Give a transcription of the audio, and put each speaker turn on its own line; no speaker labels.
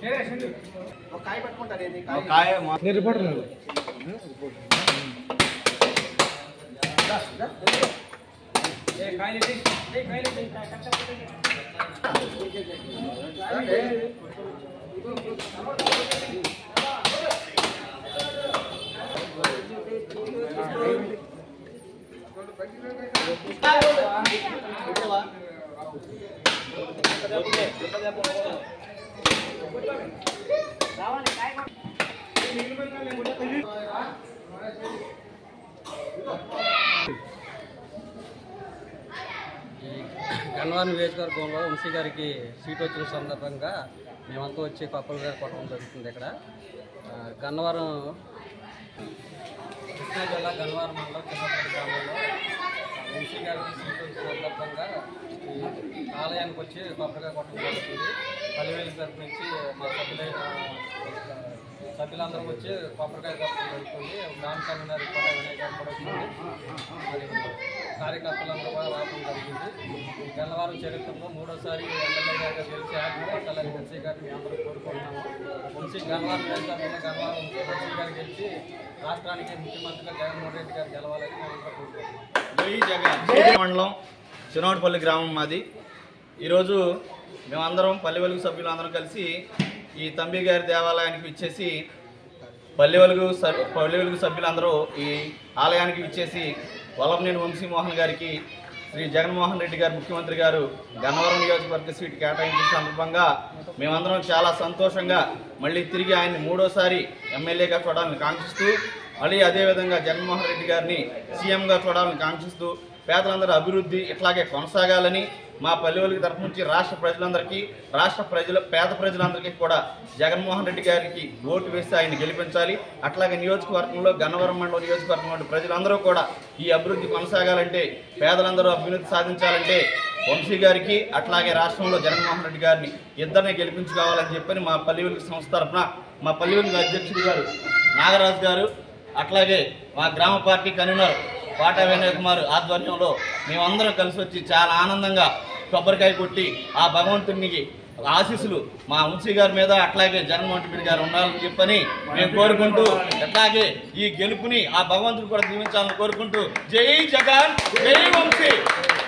ఒక కాయ పట్టుకుంటారు ఏంది
ఒక కాయ మా-
నేను రిపోర్టర్ నేను
గన్నవరం నియోజకవర్గంలో వంశీ గారికి సీట్ వచ్చిన సందర్భంగా మేమంతా వచ్చి పప్పుల గారు కొట్టడం జరుగుతుంది ఇక్కడ ఆ, గన్నవరం కృష్ణా జిల్లా గన్నవరం మండలం చిన్నపల్లి గ్రామంలో వంశీ గారికి సీట్ వచ్చిన సందర్భంగా ఈ ఆలయానికి వచ్చి కొబ్బరికాయ కొట్టడం జరుగుతుంది పల్లెవేలు తరపు నుంచి మా సభ్యులైన ఆ, సభ్యులందరం వచ్చి కొబ్బరికాయ కొట్టడం జరుగుతుంది గ్రామ కన్వీనర్ కోట వినయ్ గారు కూడా వచ్చింది మరి కార్యకర్తలందరూ కూడా రావడం జరిగింది ఈ గన్నవరం చరిత్రలో మూడోసారి ఎమ్మెల్యే గారిగా గెలిచి ఆత్మహత్యాలని వంశీ గారిని మేము అందరూ కోరుకుంటున్నాము వంశీ గన్నవరం నియోజకవర్గంలో గన్నవరం వంశీ గారు గెలిచి రాష్ట్రానికి ముఖ్యమంత్రిగా జగన్మోహన్ రెడ్డి గారు గెలవాలని మేము అందరూ కోరుకుంటున్నాం
జై జగన్ మండలం చిన్నోటిపల్లి గ్రామం మాది ఈరోజు మేమందరం పల్లె వెలుగు సభ్యులు అందరం కలిసి ఈ తంబి గారి దేవాలయానికి ఇచ్చేసి పల్లె వెలుగు సభ్ పల్లె వెలుగు సభ్యులందరూ ఈ ఆలయానికి ఇచ్చేసి వల్లభనేని వంశీమోహన్ గారికి శ్రీ జగన్మోహన్ రెడ్డి గారు ముఖ్యమంత్రి గారు గన్నవరం నియోజకవర్గ సీటు కేటాయించిన సందర్భంగా మేమందరం చాలా సంతోషంగా మళ్ళీ తిరిగి ఆయన్ని మూడోసారి ఎమ్మెల్యేగా చూడాలని కాంక్షిస్తూ మళ్ళీ అదేవిధంగా జగన్మోహన్ రెడ్డి గారిని సీఎంగా చూడాలని కాంక్షిస్తూ పేదలందరూ అభివృద్ధి ఇట్లాగే కొనసాగాలని మా పల్లెవులకి తరఫు నుంచి రాష్ట్ర ప్రజలందరికీ రాష్ట్ర ప్రజల పేద ప్రజలందరికీ కూడా జగన్మోహన్ రెడ్డి గారికి ఓటు వేసి ఆయన గెలిపించాలి అట్లాగే నియోజకవర్గంలో గన్నవరం మండలం నియోజకవర్గంలో ప్రజలందరూ కూడా ఈ అభివృద్ధి కొనసాగాలంటే పేదలందరూ అభ్యున్నతి సాధించాలంటే వంశీ గారికి అట్లాగే రాష్ట్రంలో జగన్మోహన్ రెడ్డి గారిని ఇద్దరిని గెలిపించుకోవాలని చెప్పని మా పల్లెవులకి సంస్థ తరఫున మా పల్లెవులకి అధ్యక్షుడు గారు నాగరాజు గారు అట్లాగే మా గ్రామ పార్టీ కన్వీనర్ పాట వినయ్ కుమార్ ఆధ్వర్యంలో మేమందరం కలిసి వచ్చి చాలా ఆనందంగా కొబ్బరికాయ కొట్టి ఆ భగవంతునికి ఆశీస్సులు మా వంశీ గారి మీద అట్లాగే జగన్మోహన్ రెడ్డి గారు ఉండాలని చెప్పని మేము కోరుకుంటూ అట్లాగే ఈ గెలుపుని ఆ భగవంతుడు కూడా దీవించాలని కోరుకుంటూ జై జగన్ జై వంశీ